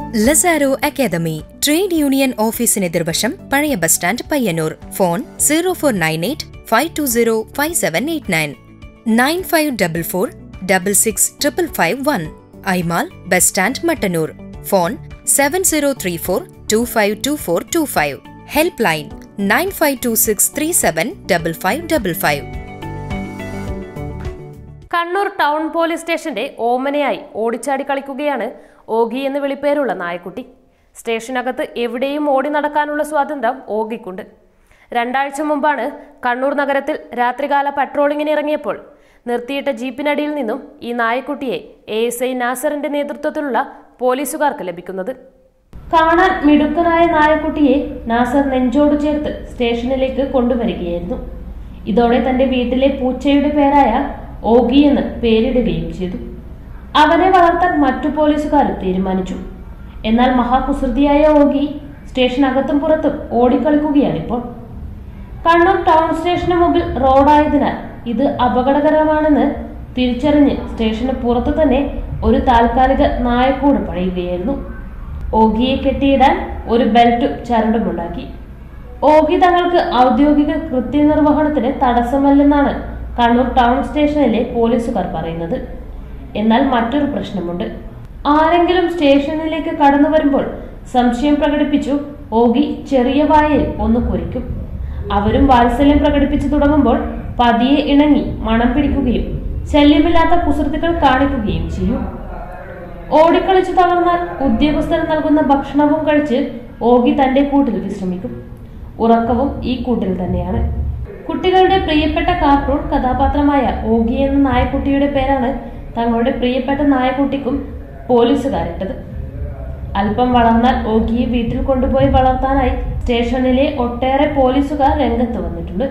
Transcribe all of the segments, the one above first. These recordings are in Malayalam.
ലസാരോ അക്കാദമി ട്രേഡ് യൂണിയൻ ഓഫീസിന് എതിർവശം പഴയ bus stand Payyanur phone zero four nine eight five two zero five seven eight nine nine five double four double six triple five one ഐമാൽ bus stand Mattannur phone seven zero three four two five two four two five help line nine five two six three seven double five double five Kannur town police സ്റ്റേഷന്റെ ഓമനയായി ഓടിച്ചാടി കളിക്കുകയാണ് ഓഗി എന്ന് വിളിപ്പേരുള്ള നായക്കുട്ടി സ്റ്റേഷനകത്ത് എവിടെയും ഓടി നടക്കാനുള്ള സ്വാതന്ത്ര്യം ഓഗിക്കുണ്ട് രണ്ടാഴ്ച മുമ്പാണ് കണ്ണൂർ നഗരത്തിൽ രാത്രികാല പട്രോളിങ്ങിന് ഇറങ്ങിയപ്പോൾ നിർത്തിയിട്ട ജീപ്പിനടിയിൽ നിന്നും ഈ നായക്കുട്ടിയെ എ എസ് ഐ നാസറിന്റെ നേതൃത്വത്തിലുള്ള പോലീസുകാർക്ക് ലഭിക്കുന്നത് കാണാൻ മിടുക്കനായ നായക്കുട്ടിയെ നാസർ നെഞ്ചോട് ചേർത്ത് സ്റ്റേഷനിലേക്ക് കൊണ്ടുവരികയായിരുന്നു ഇതോടെ തന്റെ വീട്ടിലെ പൂച്ചയുടെ പേരായ ഓഗി എന്ന് പേരിടുകയും ചെയ്തു അവനെ വളർത്താൻ മറ്റു പോലീസുകാരും തീരുമാനിച്ചു എന്നാൽ മഹാകുസൃതിയായ ഓഗി സ്റ്റേഷനകത്തും പുറത്തും ഓടിക്കളിക്കുകയാണിപ്പോൾ കണ്ണൂർ ടൗൺ സ്റ്റേഷന് മുമ്പിൽ റോഡായതിനാൽ ഇത് അപകടകരമാണെന്ന് തിരിച്ചറിഞ്ഞ് സ്റ്റേഷന് പുറത്തു തന്നെ ഒരു താൽക്കാലിക നായക്കൂട് പണിയുകയായിരുന്നു ഓഗിയെ കെട്ടിയിടാൻ ഒരു ബെൽറ്റും ചരടുമുണ്ടാക്കി ഓഗി തങ്ങൾക്ക് ഔദ്യോഗിക കൃത്യനിർവഹണത്തിന് തടസ്സമല്ലെന്നാണ് കണ്ണൂർ ടൗൺ സ്റ്റേഷനിലെ പോലീസുകാർ പറയുന്നത് എന്നാൽ മറ്റൊരു പ്രശ്നമുണ്ട് ആരെങ്കിലും സ്റ്റേഷനിലേക്ക് കടന്നു വരുമ്പോൾ സംശയം പ്രകടിപ്പിച്ചു ഓഗി ചെറിയ വായയിൽ ഒന്ന് കുറിക്കും അവരും വാത്സല്യം പ്രകടിപ്പിച്ചു തുടങ്ങുമ്പോൾ പതിയെ ഇണങ്ങി മണം പിടിക്കുകയും ശല്യമില്ലാത്ത കുസൃതികൾ കാണിക്കുകയും ചെയ്യും ഓടിക്കളിച്ചു തളർന്നാൽ ഉദ്യോഗസ്ഥർ നൽകുന്ന ഭക്ഷണവും കഴിച്ച് ഓഗി തന്റെ കൂട്ടിൽ വിശ്രമിക്കും ഉറക്കവും ഈ കൂട്ടിൽ തന്നെയാണ് കുട്ടികളുടെ പ്രിയപ്പെട്ട കാർട്ടൂൺ കഥാപാത്രമായ ഓഗി എന്ന നായക്കുട്ടിയുടെ പേരാണ് തങ്ങളുടെ പ്രിയപ്പെട്ട നായക്കുട്ടിക്കും പോലീസുകാരിട്ടത് അല്പം വളർന്നാൽ ഓഗിയെ വീട്ടിൽ കൊണ്ടുപോയി വളർത്താനായി സ്റ്റേഷനിലെ ഒട്ടേറെ പോലീസുകാർ രംഗത്ത് വന്നിട്ടുണ്ട്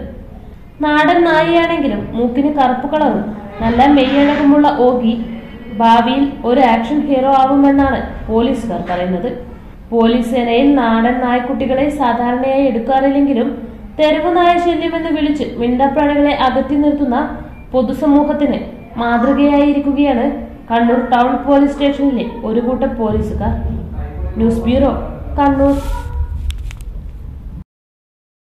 നാടൻ നായയാണെങ്കിലും മൂക്കിന് കറുപ്പ് കളറും നല്ല മെയ്യഴകുമുള്ള ഓഗി ഭാവിയിൽ ഒരു ആക്ഷൻ ഹീറോ ആവുമെന്നാണ് പോലീസുകാർ പറയുന്നത് പോലീസ് സേനയിൽ നാടൻ നായ്ക്കുട്ടികളെ സാധാരണയായി എടുക്കാറില്ലെങ്കിലും തെരുവ് നായ ശല്യമെന്ന് വിളിച്ച് മിണ്ടപ്രാണികളെ അകറ്റി നിർത്തുന്ന പൊതുസമൂഹത്തിന് മാതൃകയായിരിക്കുകയാണ് കണ്ണൂർ ടൗൺ പോലീസ് സ്റ്റേഷനിലെ ഒരു കൂട്ടം പോലീസുകാർ ന്യൂസ് ബ്യൂറോ കണ്ണൂർ